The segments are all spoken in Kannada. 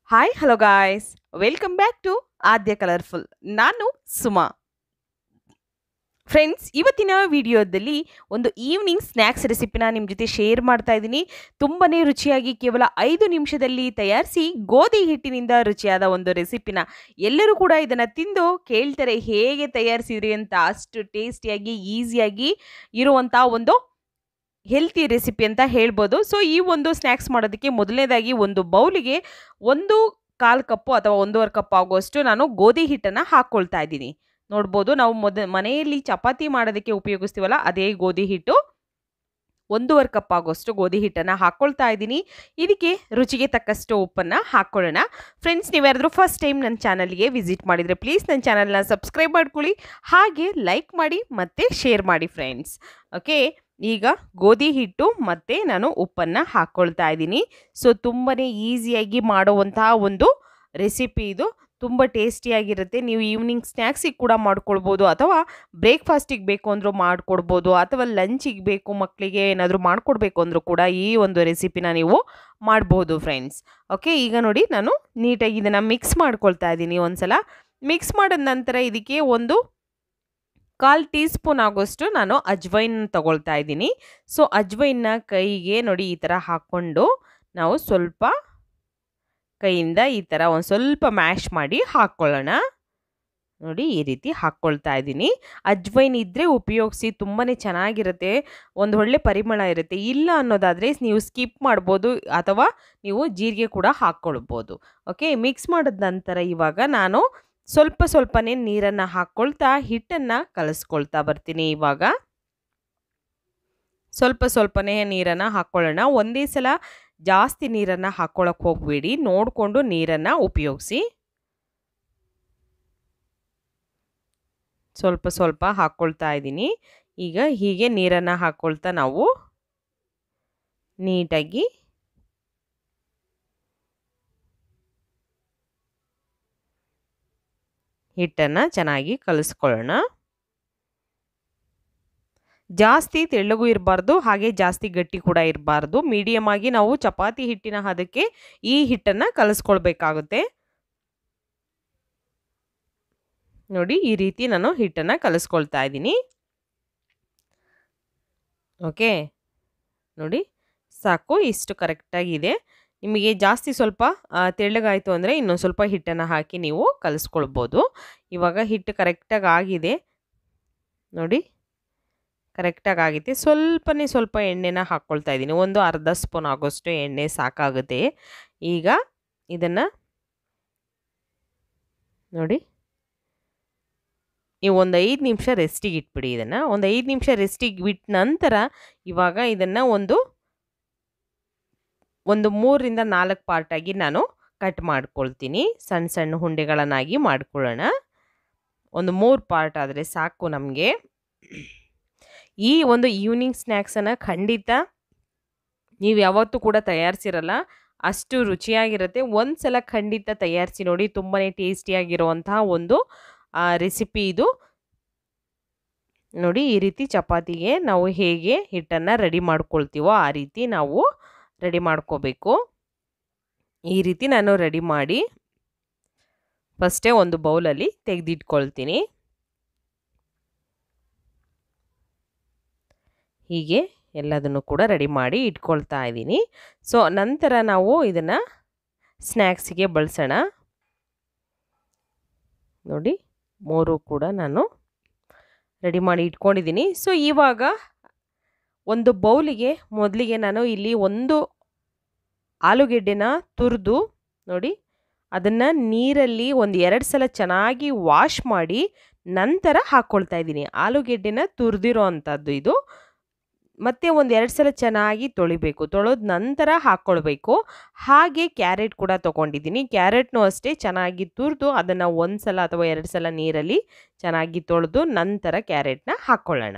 hi hello guys welcome back to Aadya colourful ನಾನು ಸುಮಾ ಫ್ರೆಂಡ್ಸ್ ಇವತ್ತಿನ ವಿಡಿಯೋದಲ್ಲಿ ಒಂದು ಈವ್ನಿಂಗ್ ಸ್ನ್ಯಾಕ್ಸ್ ರೆಸಿಪಿನ ನಿಮ್ಮ ಜೊತೆ ಶೇರ್ ಮಾಡ್ತಾ ಇದ್ದೀನಿ ತುಂಬಾ ರುಚಿಯಾಗಿ ಕೇವಲ ಐದು ನಿಮಿಷದಲ್ಲಿ ತಯಾರಿಸಿ ಗೋಧಿ ಹಿಟ್ಟಿನಿಂದ ರುಚಿಯಾದ ಒಂದು ರೆಸಿಪಿನ ಎಲ್ಲರೂ ಕೂಡ ಇದನ್ನು ತಿಂದು ಕೇಳ್ತಾರೆ ಹೇಗೆ ತಯಾರಿಸಿದ್ರಿ ಅಂತ ಅಷ್ಟು ಟೇಸ್ಟಿಯಾಗಿ ಈಸಿಯಾಗಿ ಇರುವಂಥ ಒಂದು ಹೆಲ್ತಿ ರೆಸಿಪಿ ಅಂತ ಹೇಳ್ಬೋದು ಸೊ ಈ ಒಂದು ಸ್ನ್ಯಾಕ್ಸ್ ಮಾಡೋದಕ್ಕೆ ಮೊದಲನೇದಾಗಿ ಒಂದು ಬೌಲಿಗೆ ಒಂದು ಕಾಲು ಕಪ್ಪು ಅಥವಾ ಒಂದೂವರೆ ಕಪ್ ಆಗುವಷ್ಟು ನಾನು ಗೋಧಿ ಹಿಟ್ಟನ್ನು ಹಾಕ್ಕೊಳ್ತಾ ಇದ್ದೀನಿ ನೋಡ್ಬೋದು ನಾವು ಮೊದ ಮನೆಯಲ್ಲಿ ಚಪಾತಿ ಮಾಡೋದಕ್ಕೆ ಉಪಯೋಗಿಸ್ತೀವಲ್ಲ ಅದೇ ಗೋಧಿ ಹಿಟ್ಟು ಒಂದೂವರೆ ಕಪ್ ಆಗೋಷ್ಟು ಗೋಧಿ ಹಿಟ್ಟನ್ನು ಹಾಕ್ಕೊಳ್ತಾ ಇದ್ದೀನಿ ಇದಕ್ಕೆ ರುಚಿಗೆ ತಕ್ಕಷ್ಟು ಉಪ್ಪನ್ನು ಹಾಕ್ಕೊಳ್ಳೋಣ ಫ್ರೆಂಡ್ಸ್ ನೀವ್ಯಾರಾದ್ರೂ ಫಸ್ಟ್ ಟೈಮ್ ನನ್ನ ಚಾನಲ್ಗೆ ವಿಸಿಟ್ ಮಾಡಿದರೆ ಪ್ಲೀಸ್ ನನ್ನ ಚಾನಲ್ನ ಸಬ್ಸ್ಕ್ರೈಬ್ ಮಾಡ್ಕೊಳ್ಳಿ ಹಾಗೆ ಲೈಕ್ ಮಾಡಿ ಮತ್ತು ಶೇರ್ ಮಾಡಿ ಫ್ರೆಂಡ್ಸ್ ಓಕೆ ಈಗ ಗೋಧಿ ಹಿಟ್ಟು ಮತ್ತು ನಾನು ಉಪ್ಪನ್ನು ಹಾಕ್ಕೊಳ್ತಾ ಇದ್ದೀನಿ ಸೊ ತುಂಬಾ ಈಸಿಯಾಗಿ ಮಾಡುವಂತಹ ಒಂದು ರೆಸಿಪಿ ಇದು ತುಂಬ ಟೇಸ್ಟಿಯಾಗಿರುತ್ತೆ ನೀವು ಈವ್ನಿಂಗ್ ಸ್ನ್ಯಾಕ್ಸಿಗೆ ಕೂಡ ಮಾಡ್ಕೊಳ್ಬೋದು ಅಥವಾ ಬ್ರೇಕ್ಫಾಸ್ಟಿಗೆ ಬೇಕು ಅಂದರೂ ಮಾಡಿಕೊಡ್ಬೋದು ಅಥವಾ ಲಂಚಿಗೆ ಬೇಕು ಮಕ್ಕಳಿಗೆ ಏನಾದರೂ ಮಾಡಿಕೊಡ್ಬೇಕು ಅಂದರೂ ಕೂಡ ಈ ಒಂದು ರೆಸಿಪಿನ ನೀವು ಮಾಡ್ಬೋದು ಫ್ರೆಂಡ್ಸ್ ಓಕೆ ಈಗ ನೋಡಿ ನಾನು ನೀಟಾಗಿ ಇದನ್ನು ಮಿಕ್ಸ್ ಮಾಡ್ಕೊಳ್ತಾ ಇದ್ದೀನಿ ಒಂದ್ಸಲ ಮಿಕ್ಸ್ ಮಾಡಿದ ನಂತರ ಇದಕ್ಕೆ ಒಂದು ಕಾಲು ಟೀ ಸ್ಪೂನ್ ಆಗೋಷ್ಟು ನಾನು ಅಜ್ವೈನ್ ತಗೊಳ್ತಾ ಇದ್ದೀನಿ ಸೊ ಅಜ್ವೈನ್ನ ಕೈಗೆ ನೋಡಿ ಈ ಥರ ಹಾಕ್ಕೊಂಡು ನಾವು ಸ್ವಲ್ಪ ಕೈಯಿಂದ ಈ ಥರ ಒಂದು ಸ್ವಲ್ಪ ಮ್ಯಾಶ್ ಮಾಡಿ ಹಾಕ್ಕೊಳ್ಳೋಣ ನೋಡಿ ಈ ರೀತಿ ಹಾಕ್ಕೊಳ್ತಾ ಇದ್ದೀನಿ ಅಜ್ವೈನ್ ಇದ್ದರೆ ಉಪಯೋಗಿಸಿ ತುಂಬಾ ಚೆನ್ನಾಗಿರುತ್ತೆ ಒಂದು ಒಳ್ಳೆ ಪರಿಮಳ ಇರುತ್ತೆ ಇಲ್ಲ ಅನ್ನೋದಾದರೆ ನೀವು ಸ್ಕಿಪ್ ಮಾಡ್ಬೋದು ಅಥವಾ ನೀವು ಜೀರಿಗೆ ಕೂಡ ಹಾಕ್ಕೊಳ್ಬೋದು ಓಕೆ ಮಿಕ್ಸ್ ಮಾಡಿದ ನಂತರ ಇವಾಗ ನಾನು ಸ್ವಲ್ಪ ಸ್ವಲ್ಪನೇ ನೀರನ್ನು ಹಾಕ್ಕೊಳ್ತಾ ಹಿಟ್ಟನ್ನು ಕಲಿಸ್ಕೊಳ್ತಾ ಬರ್ತೀನಿ ಇವಾಗ ಸ್ವಲ್ಪ ಸ್ವಲ್ಪನೇ ನೀರನ್ನು ಹಾಕ್ಕೊಳ್ಳೋಣ ಒಂದೇ ಸಲ ಜಾಸ್ತಿ ನೀರನ್ನು ಹಾಕ್ಕೊಳಕ್ಕೆ ಹೋಗಬೇಡಿ ನೋಡಿಕೊಂಡು ನೀರನ್ನು ಉಪಯೋಗಿಸಿ ಸ್ವಲ್ಪ ಸ್ವಲ್ಪ ಹಾಕ್ಕೊಳ್ತಾ ಇದ್ದೀನಿ ಈಗ ಹೀಗೆ ನೀರನ್ನು ಹಾಕ್ಕೊಳ್ತಾ ನಾವು ನೀಟಾಗಿ ಹಿಟ್ಟನ್ನು ಚೆನ್ನಾಗಿ ಕಲಿಸ್ಕೊಳ್ಳೋಣ ಜಾಸ್ತಿ ತೆಳ್ಳಗೂ ಇರಬಾರ್ದು ಹಾಗೆ ಜಾಸ್ತಿ ಗಟ್ಟಿ ಕೂಡ ಇರಬಾರ್ದು ಮೀಡಿಯಮ್ ಆಗಿ ನಾವು ಚಪಾತಿ ಹಿಟ್ಟಿನ ಹದಕ್ಕೆ ಈ ಹಿಟ್ಟನ್ನು ಕಲಿಸ್ಕೊಳ್ಬೇಕಾಗುತ್ತೆ ನೋಡಿ ಈ ರೀತಿ ನಾನು ಹಿಟ್ಟನ್ನು ಕಲಿಸ್ಕೊಳ್ತಾ ಇದ್ದೀನಿ ಓಕೆ ನೋಡಿ ಸಾಕು ಇಷ್ಟು ಕರೆಕ್ಟಾಗಿದೆ ನಿಮಗೆ ಜಾಸ್ತಿ ಸ್ವಲ್ಪ ತೆಳ್ಳಗಾಯಿತು ಅಂದರೆ ಇನ್ನೊಂದು ಸ್ವಲ್ಪ ಹಿಟ್ಟನ್ನು ಹಾಕಿ ನೀವು ಕಲಿಸ್ಕೊಳ್ಬೋದು ಇವಾಗ ಹಿಟ್ಟು ಕರೆಕ್ಟಾಗಿ ಆಗಿದೆ ನೋಡಿ ಕರೆಕ್ಟಾಗಿ ಆಗಿದೆ ಸ್ವಲ್ಪನೇ ಸ್ವಲ್ಪ ಎಣ್ಣೆನ ಹಾಕ್ಕೊಳ್ತಾ ಇದ್ದೀನಿ ಒಂದು ಅರ್ಧ ಸ್ಪೂನ್ ಆಗೋಷ್ಟು ಎಣ್ಣೆ ಸಾಕಾಗುತ್ತೆ ಈಗ ಇದನ್ನು ನೋಡಿ ನೀವು ಒಂದು ಐದು ನಿಮಿಷ ರೆಸ್ಟಿಗೆ ಇಟ್ಬಿಡಿ ಇದನ್ನು ಒಂದು ಐದು ನಿಮಿಷ ರೆಸ್ಟಿಗೆ ಬಿಟ್ಟ ನಂತರ ಇವಾಗ ಇದನ್ನು ಒಂದು ಒಂದು ಮೂರರಿಂದ ನಾಲ್ಕು ಪಾರ್ಟಾಗಿ ನಾನು ಕಟ್ ಮಾಡ್ಕೊಳ್ತೀನಿ ಸಣ್ಣ ಸಣ್ಣ ಹುಂಡೆಗಳನ್ನಾಗಿ ಮಾಡ್ಕೊಳ್ಳೋಣ ಒಂದು ಮೂರು ಪಾರ್ಟ್ ಆದರೆ ಸಾಕು ನಮಗೆ ಈ ಒಂದು ಈವ್ನಿಂಗ್ ಸ್ನ್ಯಾಕ್ಸನ್ನು ಖಂಡಿತ ನೀವು ಯಾವತ್ತೂ ಕೂಡ ತಯಾರಿಸಿರಲ್ಲ ಅಷ್ಟು ರುಚಿಯಾಗಿರುತ್ತೆ ಒಂದು ಸಲ ಖಂಡಿತ ತಯಾರಿಸಿ ನೋಡಿ ತುಂಬಾ ಟೇಸ್ಟಿಯಾಗಿರುವಂತಹ ಒಂದು ರೆಸಿಪಿ ಇದು ನೋಡಿ ಈ ರೀತಿ ಚಪಾತಿಗೆ ನಾವು ಹೇಗೆ ಹಿಟ್ಟನ್ನು ರೆಡಿ ಮಾಡ್ಕೊಳ್ತೀವೋ ಆ ರೀತಿ ನಾವು ರೆಡಿ ಮಾಡ್ಕೋಬೇಕು ಈ ರೀತಿ ನಾನು ರೆಡಿ ಮಾಡಿ ಫಸ್ಟೇ ಒಂದು ಬೌಲಲ್ಲಿ ತೆಗೆದಿಟ್ಕೊಳ್ತೀನಿ ಹೀಗೆ ಎಲ್ಲದನ್ನು ಕೂಡ ರೆಡಿ ಮಾಡಿ ಇಟ್ಕೊಳ್ತಾ ಇದ್ದೀನಿ ಸೊ ನಂತರ ನಾವು ಇದನ್ನು ಸ್ನ್ಯಾಕ್ಸಿಗೆ ಬಳಸೋಣ ನೋಡಿ ಮೂರು ಕೂಡ ನಾನು ರೆಡಿ ಮಾಡಿ ಇಟ್ಕೊಂಡಿದ್ದೀನಿ ಸೊ ಇವಾಗ ಒಂದು ಬೌಲಿಗೆ ಮೊದಲಿಗೆ ನಾನು ಇಲ್ಲಿ ಒಂದು ಆಲೂಗೆಡ್ಡೆನ ತುರಿದು ನೋಡಿ ಅದನ್ನು ನೀರಲ್ಲಿ ಒಂದು ಎರಡು ಸಲ ಚೆನ್ನಾಗಿ ವಾಶ್ ಮಾಡಿ ನಂತರ ಹಾಕ್ಕೊಳ್ತಾ ಇದ್ದೀನಿ ಆಲೂಗೆಡ್ಡೆನ ತುರಿದಿರೋ ಅಂಥದ್ದು ಇದು ಮತ್ತು ಒಂದು ಎರಡು ಸಲ ಚೆನ್ನಾಗಿ ತೊಳಿಬೇಕು ತೊಳೆದ ನಂತರ ಹಾಕ್ಕೊಳ್ಬೇಕು ಹಾಗೆ ಕ್ಯಾರೆಟ್ ಕೂಡ ತೊಗೊಂಡಿದ್ದೀನಿ ಕ್ಯಾರೆಟ್ನೂ ಅಷ್ಟೇ ಚೆನ್ನಾಗಿ ತುರಿದು ಅದನ್ನು ಒಂದು ಸಲ ಅಥವಾ ಎರಡು ಸಲ ನೀರಲ್ಲಿ ಚೆನ್ನಾಗಿ ತೊಳೆದು ನಂತರ ಕ್ಯಾರೆಟ್ನ ಹಾಕ್ಕೊಳ್ಳೋಣ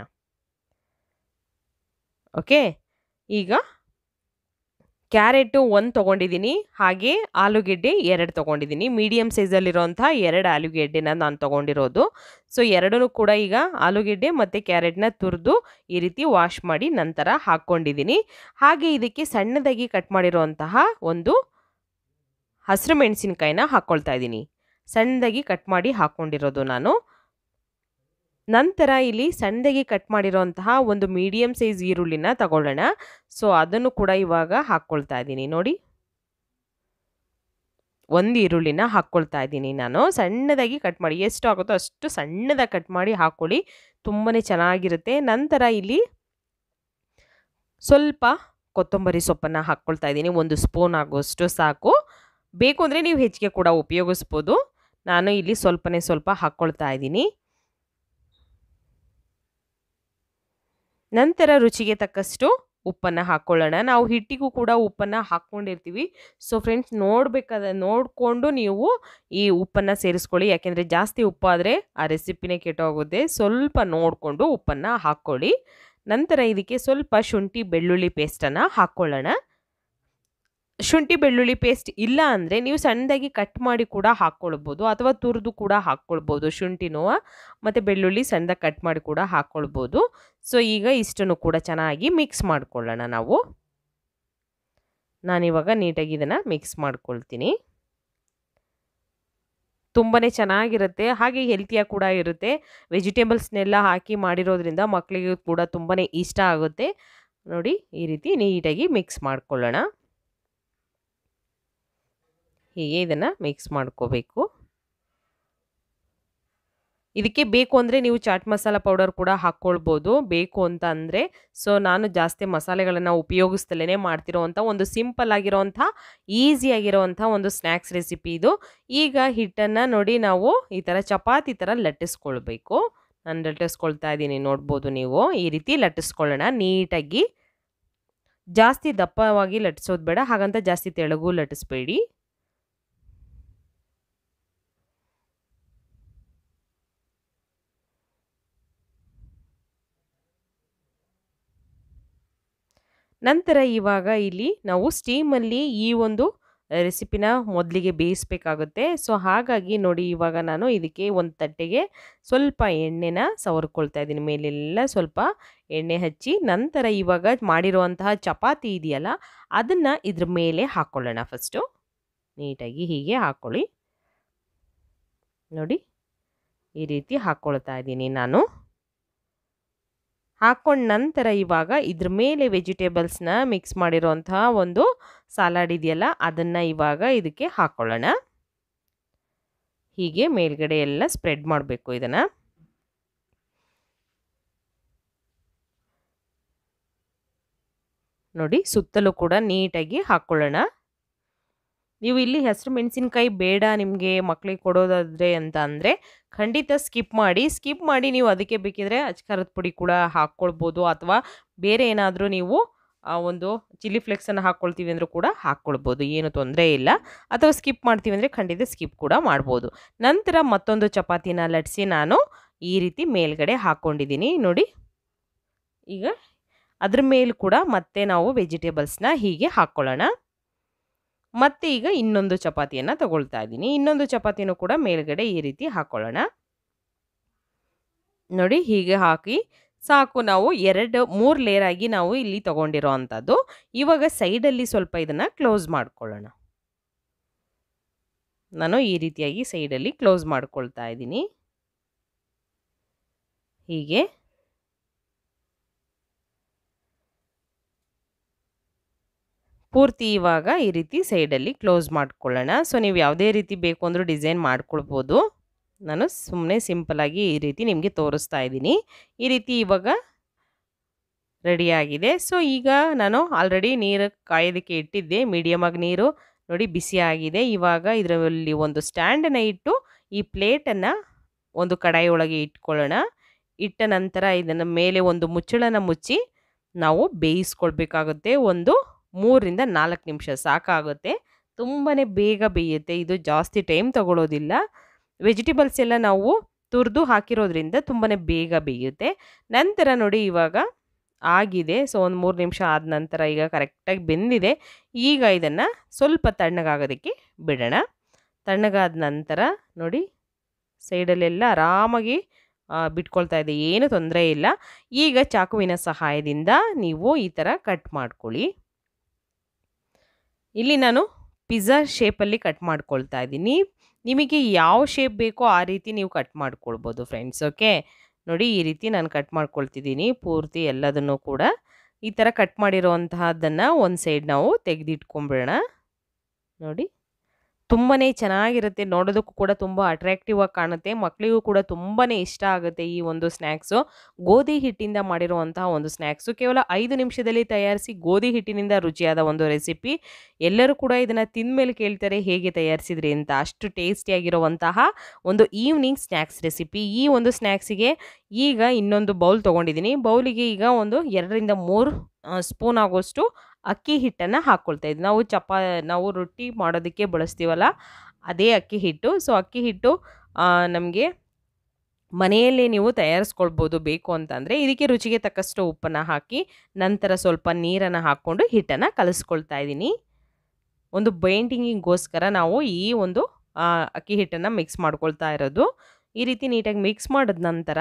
ಓಕೆ ಈಗ ಕ್ಯಾರೆಟು ಒಂದು ತೊಗೊಂಡಿದ್ದೀನಿ ಹಾಗೆ ಆಲೂಗೆಡ್ಡೆ ಎರಡು ತೊಗೊಂಡಿದ್ದೀನಿ ಮೀಡಿಯಮ್ ಸೈಜಲ್ಲಿರೋಂಥ ಎರಡು ಆಲೂಗೆಡ್ಡೆನ ನಾನು ತೊಗೊಂಡಿರೋದು ಸೊ ಎರಡೂ ಕೂಡ ಈಗ ಆಲೂಗೆಡ್ಡೆ ಮತ್ತು ಕ್ಯಾರೆಟ್ನ ತುರಿದು ಈ ರೀತಿ ವಾಶ್ ಮಾಡಿ ನಂತರ ಹಾಕ್ಕೊಂಡಿದ್ದೀನಿ ಹಾಗೆ ಇದಕ್ಕೆ ಸಣ್ಣದಾಗಿ ಕಟ್ ಮಾಡಿರೋಂತಹ ಒಂದು ಹಸಿರು ಮೆಣಸಿನ್ಕಾಯಿನ ಹಾಕ್ಕೊಳ್ತಾ ಇದ್ದೀನಿ ಸಣ್ಣದಾಗಿ ಕಟ್ ಮಾಡಿ ಹಾಕ್ಕೊಂಡಿರೋದು ನಾನು ನಂತರ ಇಲ್ಲಿ ಸಣ್ಣದಾಗಿ ಕಟ್ ಮಾಡಿರೋಂತಹ ಒಂದು ಮೀಡಿಯಮ್ ಸೈಜ್ ಈರುಳ್ಳಿನ ತಗೊಳ್ಳೋಣ ಸೊ ಅದನ್ನು ಕೂಡ ಇವಾಗ ಹಾಕ್ಕೊಳ್ತಾ ಇದ್ದೀನಿ ನೋಡಿ ಒಂದು ಈರುಳ್ಳಿನ ಹಾಕ್ಕೊಳ್ತಾ ಇದ್ದೀನಿ ನಾನು ಸಣ್ಣದಾಗಿ ಕಟ್ ಮಾಡಿ ಎಷ್ಟು ಆಗುತ್ತೋ ಅಷ್ಟು ಸಣ್ಣದಾಗಿ ಕಟ್ ಮಾಡಿ ಹಾಕ್ಕೊಳ್ಳಿ ತುಂಬಾ ಚೆನ್ನಾಗಿರುತ್ತೆ ನಂತರ ಇಲ್ಲಿ ಸ್ವಲ್ಪ ಕೊತ್ತಂಬರಿ ಸೊಪ್ಪನ್ನು ಹಾಕ್ಕೊಳ್ತಾ ಇದ್ದೀನಿ ಒಂದು ಸ್ಪೂನ್ ಆಗೋಷ್ಟು ಸಾಕು ಬೇಕು ಅಂದರೆ ನೀವು ಹೆಚ್ಚಿಗೆ ಕೂಡ ಉಪಯೋಗಿಸ್ಬೋದು ನಾನು ಇಲ್ಲಿ ಸ್ವಲ್ಪನೇ ಸ್ವಲ್ಪ ಹಾಕ್ಕೊಳ್ತಾ ಇದ್ದೀನಿ ನಂತರ ರುಚಿಗೆ ತಕ್ಕಷ್ಟು ಉಪ್ಪನ್ನು ಹಾಕ್ಕೊಳ್ಳೋಣ ನಾವು ಹಿಟ್ಟಿಗೂ ಕೂಡ ಉಪ್ಪನ್ನು ಹಾಕ್ಕೊಂಡಿರ್ತೀವಿ ಸೊ ಫ್ರೆಂಡ್ಸ್ ನೋಡಬೇಕಾದ ನೋಡಿಕೊಂಡು ನೀವು ಈ ಉಪ್ಪನ್ನು ಸೇರಿಸ್ಕೊಳ್ಳಿ ಯಾಕೆಂದರೆ ಜಾಸ್ತಿ ಉಪ್ಪಾದರೆ ಆ ರೆಸಿಪಿನೇ ಕೆಟ್ಟೋಗುತ್ತೆ ಸ್ವಲ್ಪ ನೋಡಿಕೊಂಡು ಉಪ್ಪನ್ನು ಹಾಕ್ಕೊಳ್ಳಿ ನಂತರ ಇದಕ್ಕೆ ಸ್ವಲ್ಪ ಶುಂಠಿ ಬೆಳ್ಳುಳ್ಳಿ ಪೇಸ್ಟನ್ನು ಹಾಕ್ಕೊಳ್ಳೋಣ ಶುಂಠಿ ಬೆಳ್ಳುಳ್ಳಿ ಪೇಸ್ಟ್ ಇಲ್ಲ ಅಂದರೆ ನೀವು ಸಣ್ಣದಾಗಿ ಕಟ್ ಮಾಡಿ ಕೂಡ ಹಾಕ್ಕೊಳ್ಬೋದು ಅಥವಾ ತುರಿದು ಕೂಡ ಹಾಕ್ಕೊಳ್ಬೋದು ಶುಂಠಿನೂ ಮತ್ತು ಬೆಳ್ಳುಳ್ಳಿ ಸಣ್ಣದಾಗಿ ಕಟ್ ಮಾಡಿ ಕೂಡ ಹಾಕ್ಕೊಳ್ಬೋದು ಸೊ ಈಗ ಇಷ್ಟನ್ನು ಕೂಡ ಚೆನ್ನಾಗಿ ಮಿಕ್ಸ್ ಮಾಡ್ಕೊಳ್ಳೋಣ ನಾವು ನಾನಿವಾಗ ನೀಟಾಗಿ ಇದನ್ನು ಮಿಕ್ಸ್ ಮಾಡ್ಕೊಳ್ತೀನಿ ತುಂಬಾ ಚೆನ್ನಾಗಿರುತ್ತೆ ಹಾಗೆ ಹೆಲ್ತಿಯಾಗಿ ಕೂಡ ಇರುತ್ತೆ ವೆಜಿಟೇಬಲ್ಸ್ನೆಲ್ಲ ಹಾಕಿ ಮಾಡಿರೋದ್ರಿಂದ ಮಕ್ಕಳಿಗೆ ಕೂಡ ತುಂಬಾ ಇಷ್ಟ ಆಗುತ್ತೆ ನೋಡಿ ಈ ರೀತಿ ನೀಟಾಗಿ ಮಿಕ್ಸ್ ಮಾಡ್ಕೊಳ್ಳೋಣ ಹೀಗೆ ಇದನ್ನು ಮಿಕ್ಸ್ ಮಾಡ್ಕೋಬೇಕು ಇದಕ್ಕೆ ಬೇಕು ಅಂದರೆ ನೀವು ಚಾಟ್ ಮಸಾಲ ಪೌಡರ್ ಕೂಡ ಹಾಕ್ಕೊಳ್ಬೋದು ಬೇಕು ಅಂತ ಅಂದರೆ ಸೊ ನಾನು ಜಾಸ್ತಿ ಮಸಾಲೆಗಳನ್ನು ಉಪಯೋಗಿಸ್ತಲೇ ಮಾಡ್ತಿರೋವಂಥ ಒಂದು ಸಿಂಪಲ್ ಆಗಿರೋವಂಥ ಈಸಿ ಆಗಿರೋವಂಥ ಒಂದು ಸ್ನ್ಯಾಕ್ಸ್ ರೆಸಿಪಿ ಇದು ಈಗ ಹಿಟ್ಟನ್ನು ನೋಡಿ ನಾವು ಈ ಥರ ಚಪಾತಿ ಥರ ಲಟ್ಟಿಸ್ಕೊಳ್ಬೇಕು ನಾನು ಲಟ್ಟಿಸ್ಕೊಳ್ತಾ ಇದ್ದೀನಿ ನೋಡ್ಬೋದು ನೀವು ಈ ರೀತಿ ಲಟ್ಟಿಸ್ಕೊಳ್ಳೋಣ ನೀಟಾಗಿ ಜಾಸ್ತಿ ದಪ್ಪವಾಗಿ ಲಟ್ಟಿಸೋದು ಬೇಡ ಹಾಗಂತ ಜಾಸ್ತಿ ತೆಳಗೂ ಲಟ್ಟಿಸ್ಬೇಡಿ ನಂತರ ಇವಾಗ ಇಲ್ಲಿ ನಾವು ಸ್ಟೀಮಲ್ಲಿ ಈ ಒಂದು ರೆಸಿಪಿನ ಮೊದಲಿಗೆ ಬೇಯಿಸಬೇಕಾಗುತ್ತೆ ಸೊ ಹಾಗಾಗಿ ನೋಡಿ ಇವಾಗ ನಾನು ಇದಕ್ಕೆ ಒಂದು ತಟ್ಟೆಗೆ ಸ್ವಲ್ಪ ಎಣ್ಣೆನ ಸವರ್ಕೊಳ್ತಾ ಇದ್ದೀನಿ ಮೇಲೆಲ್ಲ ಸ್ವಲ್ಪ ಎಣ್ಣೆ ಹಚ್ಚಿ ನಂತರ ಇವಾಗ ಮಾಡಿರುವಂತಹ ಚಪಾತಿ ಇದೆಯಲ್ಲ ಅದನ್ನು ಇದ್ರ ಮೇಲೆ ಹಾಕ್ಕೊಳ್ಳೋಣ ಫಸ್ಟು ನೀಟಾಗಿ ಹೀಗೆ ಹಾಕ್ಕೊಳ್ಳಿ ನೋಡಿ ಈ ರೀತಿ ಹಾಕ್ಕೊಳ್ತಾ ಇದ್ದೀನಿ ನಾನು ಹಾಕ್ಕೊಂಡ ನಂತರ ಇವಾಗ ಇದ್ರ ಮೇಲೆ ವೆಜಿಟೇಬಲ್ಸ್ನ ಮಿಕ್ಸ್ ಮಾಡಿರೋಂತಹ ಒಂದು ಸಲಾಡ್ ಇದೆಯಲ್ಲ ಅದನ್ನು ಇವಾಗ ಇದಕ್ಕೆ ಹಾಕ್ಕೊಳ್ಳೋಣ ಹೀಗೆ ಮೇಲ್ಗಡೆ ಎಲ್ಲ ಸ್ಪ್ರೆಡ್ ಮಾಡಬೇಕು ಇದನ್ನು ನೋಡಿ ಸುತ್ತಲೂ ಕೂಡ ನೀಟಾಗಿ ಹಾಕ್ಕೊಳ್ಳೋಣ ನೀವು ಇಲ್ಲಿ ಹೆಸರು ಮೆಣಸಿನ್ಕಾಯಿ ಬೇಡ ನಿಮಗೆ ಮಕ್ಕಳಿಗೆ ಕೊಡೋದಾದರೆ ಅಂತ ಅಂದರೆ ಖಂಡಿತ ಸ್ಕಿಪ್ ಮಾಡಿ ಸ್ಕಿಪ್ ಮಾಡಿ ನೀವು ಅದಕ್ಕೆ ಬೇಕಿದ್ರೆ ಅಚ್ಕಾರದ ಪುಡಿ ಕೂಡ ಹಾಕ್ಕೊಳ್ಬೋದು ಅಥವಾ ಬೇರೆ ಏನಾದರೂ ನೀವು ಒಂದು ಚಿಲ್ಲಿ ಫ್ಲೆಕ್ಸನ್ನು ಹಾಕ್ಕೊಳ್ತೀವಿ ಅಂದರೂ ಕೂಡ ಹಾಕ್ಕೊಳ್ಬೋದು ಏನು ತೊಂದರೆ ಇಲ್ಲ ಅಥವಾ ಸ್ಕಿಪ್ ಮಾಡ್ತೀವಿ ಅಂದರೆ ಖಂಡಿತ ಸ್ಕಿಪ್ ಕೂಡ ಮಾಡ್ಬೋದು ನಂತರ ಮತ್ತೊಂದು ಚಪಾತಿನ ಲಟ್ಸಿ ನಾನು ಈ ರೀತಿ ಮೇಲ್ಗಡೆ ಹಾಕ್ಕೊಂಡಿದ್ದೀನಿ ನೋಡಿ ಈಗ ಅದ್ರ ಮೇಲೂ ಕೂಡ ಮತ್ತೆ ನಾವು ವೆಜಿಟೇಬಲ್ಸ್ನ ಹೀಗೆ ಹಾಕ್ಕೊಳ್ಳೋಣ ಮತ್ತೆ ಈಗ ಇನ್ನೊಂದು ಚಪಾತಿಯನ್ನು ತಗೊಳ್ತಾ ಇದ್ದೀನಿ ಇನ್ನೊಂದು ಚಪಾತಿನೂ ಕೂಡ ಮೇಲ್ಗಡೆ ಈ ರೀತಿ ಹಾಕ್ಕೊಳ್ಳೋಣ ನೋಡಿ ಹೀಗೆ ಹಾಕಿ ಸಾಕು ನಾವು ಎರಡು ಮೂರು ಲೇಯರ್ ಆಗಿ ನಾವು ಇಲ್ಲಿ ತಗೊಂಡಿರೋ ಅಂಥದ್ದು ಇವಾಗ ಸೈಡಲ್ಲಿ ಸ್ವಲ್ಪ ಇದನ್ನು ಕ್ಲೋಸ್ ಮಾಡ್ಕೊಳ್ಳೋಣ ನಾನು ಈ ರೀತಿಯಾಗಿ ಸೈಡಲ್ಲಿ ಕ್ಲೋಸ್ ಮಾಡ್ಕೊಳ್ತಾ ಇದ್ದೀನಿ ಹೀಗೆ ಪೂರ್ತಿ ಇವಾಗ ಈ ರೀತಿ ಸೈಡಲ್ಲಿ ಕ್ಲೋಸ್ ಮಾಡ್ಕೊಳ್ಳೋಣ ಸೊ ನೀವು ಯಾವುದೇ ರೀತಿ ಬೇಕು ಅಂದರೂ ಡಿಸೈನ್ ಮಾಡ್ಕೊಳ್ಬೋದು ನಾನು ಸುಮ್ಮನೆ ಸಿಂಪಲಾಗಿ ಈ ರೀತಿ ನಿಮಗೆ ತೋರಿಸ್ತಾ ಇದ್ದೀನಿ ಈ ರೀತಿ ಇವಾಗ ರೆಡಿಯಾಗಿದೆ ಸೊ ಈಗ ನಾನು ಆಲ್ರೆಡಿ ನೀರು ಕಾಯೋದಕ್ಕೆ ಇಟ್ಟಿದ್ದೆ ಮೀಡಿಯಮಾಗಿ ನೀರು ನೋಡಿ ಬಿಸಿ ಆಗಿದೆ ಇವಾಗ ಇದರಲ್ಲಿ ಒಂದು ಸ್ಟ್ಯಾಂಡನ್ನು ಇಟ್ಟು ಈ ಪ್ಲೇಟನ್ನು ಒಂದು ಕಡಾಯಿ ಒಳಗೆ ಇಟ್ಕೊಳ್ಳೋಣ ಇಟ್ಟ ನಂತರ ಇದನ್ನು ಮೇಲೆ ಒಂದು ಮುಚ್ಚಳನ ಮುಚ್ಚಿ ನಾವು ಬೇಯಿಸ್ಕೊಳ್ಬೇಕಾಗುತ್ತೆ ಒಂದು ಮೂರರಿಂದ ನಾಲ್ಕು ನಿಮಿಷ ಸಾಕಾಗುತ್ತೆ ತುಂಬಾ ಬೇಗ ಬೇಯುತ್ತೆ ಇದು ಜಾಸ್ತಿ ಟೈಮ್ ತಗೊಳ್ಳೋದಿಲ್ಲ ವೆಜಿಟೇಬಲ್ಸ್ ಎಲ್ಲ ನಾವು ತುರಿದು ಹಾಕಿರೋದ್ರಿಂದ ತುಂಬಾ ಬೇಗ ಬೇಯುತ್ತೆ ನಂತರ ನೋಡಿ ಇವಾಗ ಆಗಿದೆ ಸೊ ಒಂದು ಮೂರು ನಿಮಿಷ ಆದ ನಂತರ ಈಗ ಕರೆಕ್ಟಾಗಿ ಬೆಂದಿದೆ ಈಗ ಇದನ್ನು ಸ್ವಲ್ಪ ತಣ್ಣಗಾಗೋದಕ್ಕೆ ಬಿಡೋಣ ತಣ್ಣಗಾದ ನಂತರ ನೋಡಿ ಸೈಡಲ್ಲೆಲ್ಲ ಆರಾಮಾಗಿ ಬಿಟ್ಕೊಳ್ತಾ ಇದೆ ಏನು ತೊಂದರೆ ಇಲ್ಲ ಈಗ ಚಾಕುವಿನ ಸಹಾಯದಿಂದ ನೀವು ಈ ಥರ ಕಟ್ ಮಾಡ್ಕೊಳ್ಳಿ ಇಲ್ಲಿ ನಾನು ಪಿಜ್ಜಾ ಶೇಪಲ್ಲಿ ಕಟ್ ಮಾಡ್ಕೊಳ್ತಾ ಇದ್ದೀನಿ ನಿಮಗೆ ಯಾವ ಶೇಪ್ ಬೇಕೋ ಆ ರೀತಿ ನೀವು ಕಟ್ ಮಾಡ್ಕೊಳ್ಬೋದು ಫ್ರೆಂಡ್ಸ್ ಓಕೆ ನೋಡಿ ಈ ರೀತಿ ನಾನು ಕಟ್ ಮಾಡ್ಕೊಳ್ತಿದ್ದೀನಿ ಪೂರ್ತಿ ಎಲ್ಲದನ್ನು ಕೂಡ ಈ ಥರ ಕಟ್ ಮಾಡಿರೋವಂತಹದ್ದನ್ನು ಒಂದು ಸೈಡ್ ನಾವು ತೆಗೆದಿಟ್ಕೊಂಬಿಡೋಣ ನೋಡಿ ತುಂಬಾ ಚೆನ್ನಾಗಿರುತ್ತೆ ನೋಡೋದಕ್ಕೂ ಕೂಡ ತುಂಬ ಅಟ್ರಾಕ್ಟಿವ್ ಆಗಿ ಕಾಣುತ್ತೆ ಮಕ್ಕಳಿಗೂ ಕೂಡ ತುಂಬಾ ಇಷ್ಟ ಆಗುತ್ತೆ ಈ ಒಂದು ಸ್ನ್ಯಾಕ್ಸು ಗೋಧಿ ಹಿಟ್ಟಿಂದ ಮಾಡಿರುವಂತಹ ಒಂದು ಸ್ನ್ಯಾಕ್ಸು ಕೇವಲ ಐದು ನಿಮಿಷದಲ್ಲಿ ತಯಾರಿಸಿ ಗೋಧಿ ಹಿಟ್ಟಿನಿಂದ ರುಚಿಯಾದ ಒಂದು ರೆಸಿಪಿ ಎಲ್ಲರೂ ಕೂಡ ಇದನ್ನು ತಿಂದಮೇಲೆ ಕೇಳ್ತಾರೆ ಹೇಗೆ ತಯಾರಿಸಿದ್ರಿ ಅಂತ ಅಷ್ಟು ಟೇಸ್ಟಿಯಾಗಿರುವಂತಹ ಒಂದು ಈವ್ನಿಂಗ್ ಸ್ನ್ಯಾಕ್ಸ್ ರೆಸಿಪಿ ಈ ಒಂದು ಸ್ನ್ಯಾಕ್ಸಿಗೆ ಈಗ ಇನ್ನೊಂದು ಬೌಲ್ ತೊಗೊಂಡಿದ್ದೀನಿ ಬೌಲಿಗೆ ಈಗ ಒಂದು ಎರಡರಿಂದ ಮೂರು ಸ್ಪೂನ್ ಆಗೋಷ್ಟು ಅಕ್ಕಿ ಹಿಟ್ಟನ್ನು ಹಾಕ್ಕೊಳ್ತಾ ಇದ್ವಿ ನಾವು ಚಪಾ ನಾವು ರೊಟ್ಟಿ ಮಾಡೋದಕ್ಕೆ ಬಳಸ್ತೀವಲ್ಲ ಅದೇ ಅಕ್ಕಿ ಹಿಟ್ಟು ಸೊ ಅಕ್ಕಿ ಹಿಟ್ಟು ನಮಗೆ ಮನೆಯಲ್ಲೇ ನೀವು ತಯಾರಿಸ್ಕೊಳ್ಬೋದು ಬೇಕು ಅಂತಂದರೆ ಇದಕ್ಕೆ ರುಚಿಗೆ ತಕ್ಕಷ್ಟು ಉಪ್ಪನ್ನು ಹಾಕಿ ನಂತರ ಸ್ವಲ್ಪ ನೀರನ್ನು ಹಾಕ್ಕೊಂಡು ಹಿಟ್ಟನ್ನು ಕಲಿಸ್ಕೊಳ್ತಾ ಇದ್ದೀನಿ ಒಂದು ಬೈಂಡಿಂಗಿಗೋಸ್ಕರ ನಾವು ಈ ಒಂದು ಅಕ್ಕಿ ಹಿಟ್ಟನ್ನು ಮಿಕ್ಸ್ ಮಾಡ್ಕೊಳ್ತಾ ಇರೋದು ಈ ರೀತಿ ನೀಟಾಗಿ ಮಿಕ್ಸ್ ಮಾಡಿದ ನಂತರ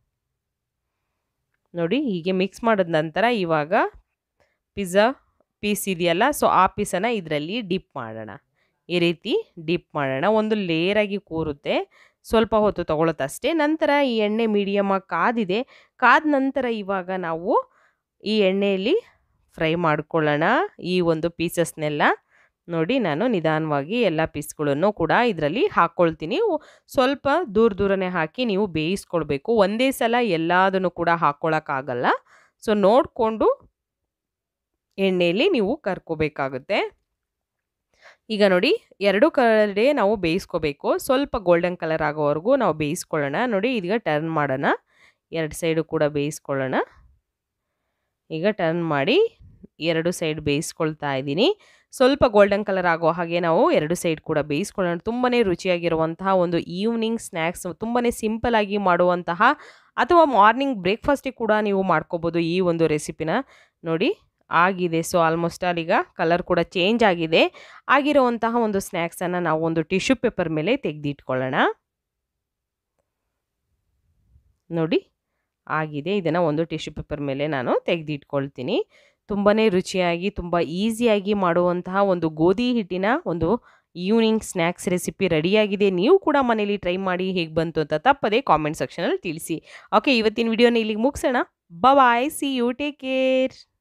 ನೋಡಿ ಹೀಗೆ ಮಿಕ್ಸ್ ಮಾಡಿದ ನಂತರ ಇವಾಗ ಪಿಜ್ಜಾ ಪೀಸ್ ಇದೆಯಲ್ಲ ಸೊ ಆ ಪೀಸನ್ನು ಇದರಲ್ಲಿ ಡಿಪ್ ಮಾಡೋಣ ಈ ರೀತಿ ಡಿಪ್ ಮಾಡೋಣ ಒಂದು ಲೇಯರಾಗಿ ಕೂರುತ್ತೆ ಸ್ವಲ್ಪ ಹೊತ್ತು ತಗೊಳುತ್ತೆ ಅಷ್ಟೇ ನಂತರ ಈ ಎಣ್ಣೆ ಮೀಡಿಯಮಾಗಿ ಕಾದಿದೆ ಕಾದ ನಂತರ ಇವಾಗ ನಾವು ಈ ಎಣ್ಣೆಯಲ್ಲಿ ಫ್ರೈ ಮಾಡ್ಕೊಳ್ಳೋಣ ಈ ಒಂದು ಪೀಸಸ್ನೆಲ್ಲ ನೋಡಿ ನಾನು ನಿಧಾನವಾಗಿ ಎಲ್ಲ ಪೀಸ್ಗಳನ್ನು ಕೂಡ ಇದರಲ್ಲಿ ಹಾಕ್ಕೊಳ್ತೀನಿ ಸ್ವಲ್ಪ ದೂರ ದೂರನೇ ಹಾಕಿ ನೀವು ಬೇಯಿಸ್ಕೊಳ್ಬೇಕು ಒಂದೇ ಸಲ ಎಲ್ಲದನ್ನು ಕೂಡ ಹಾಕ್ಕೊಳಕ್ಕಾಗಲ್ಲ ಸೊ ನೋಡಿಕೊಂಡು ಎಣ್ಣೆಯಲ್ಲಿ ನೀವು ಕರ್ಕೋಬೇಕಾಗುತ್ತೆ ಈಗ ನೋಡಿ ಎರಡು ಕಡೆ ನಾವು ಬೇಯಿಸ್ಕೋಬೇಕು ಸ್ವಲ್ಪ ಗೋಲ್ಡನ್ ಕಲರ್ ಆಗೋವರೆಗೂ ನಾವು ಬೇಯಿಸ್ಕೊಳ್ಳೋಣ ನೋಡಿ ಈಗ ಟರ್ನ್ ಮಾಡೋಣ ಎರಡು ಸೈಡು ಕೂಡ ಬೇಯಿಸ್ಕೊಳ್ಳೋಣ ಈಗ ಟರ್ನ್ ಮಾಡಿ ಎರಡು ಸೈಡ್ ಬೇಯಿಸ್ಕೊಳ್ತಾ ಇದ್ದೀನಿ ಸ್ವಲ್ಪ ಗೋಲ್ಡನ್ ಕಲರ್ ಆಗೋ ಹಾಗೆ ನಾವು ಎರಡು ಸೈಡ್ ಕೂಡ ಬೇಯಿಸ್ಕೊಳ್ಳೋಣ ತುಂಬಾ ರುಚಿಯಾಗಿರುವಂತಹ ಒಂದು ಈವ್ನಿಂಗ್ ಸ್ನ್ಯಾಕ್ಸ್ ತುಂಬಾ ಸಿಂಪಲ್ ಆಗಿ ಮಾಡುವಂತಹ ಅಥವಾ ಮಾರ್ನಿಂಗ್ ಬ್ರೇಕ್ಫಾಸ್ಟಿಗೆ ಕೂಡ ನೀವು ಮಾಡ್ಕೋಬೋದು ಈ ಒಂದು ರೆಸಿಪಿನ ನೋಡಿ ಆಗಿದೆ ಸೊ ಆಲ್ಮೋಸ್ಟ್ ಆಲ್ ಈಗ ಕಲರ್ ಕೂಡ ಚೇಂಜ್ ಆಗಿದೆ ಆಗಿರುವಂತಹ ಒಂದು ಸ್ನ್ಯಾಕ್ಸನ್ನು ನಾವು ಒಂದು ಟಿಶ್ಯೂ ಪೇಪರ್ ಮೇಲೆ ತೆಗೆದಿಟ್ಕೊಳ್ಳೋಣ ನೋಡಿ ಆಗಿದೆ ಇದನ್ನು ಒಂದು ಟಿಶ್ಯೂ ಪೇಪರ್ ಮೇಲೆ ನಾನು ತೆಗೆದಿಟ್ಕೊಳ್ತೀನಿ ತುಂಬಾ ರುಚಿಯಾಗಿ ತುಂಬ ಈಸಿಯಾಗಿ ಮಾಡುವಂತಹ ಒಂದು ಗೋಧಿ ಹಿಟ್ಟಿನ ಒಂದು ಈವ್ನಿಂಗ್ ಸ್ನ್ಯಾಕ್ಸ್ ರೆಸಿಪಿ ರೆಡಿಯಾಗಿದೆ ನೀವು ಕೂಡ ಮನೇಲಿ ಟ್ರೈ ಮಾಡಿ ಹೇಗೆ ಬಂತು ಅಂತ ತಪ್ಪದೆ ಕಾಮೆಂಟ್ ಸೆಕ್ಷನಲ್ಲಿ ತಿಳಿಸಿ ಓಕೆ ಇವತ್ತಿನ ವಿಡಿಯೋನ ಇಲ್ಲಿಗೆ ಮುಗಿಸೋಣ bye see you take care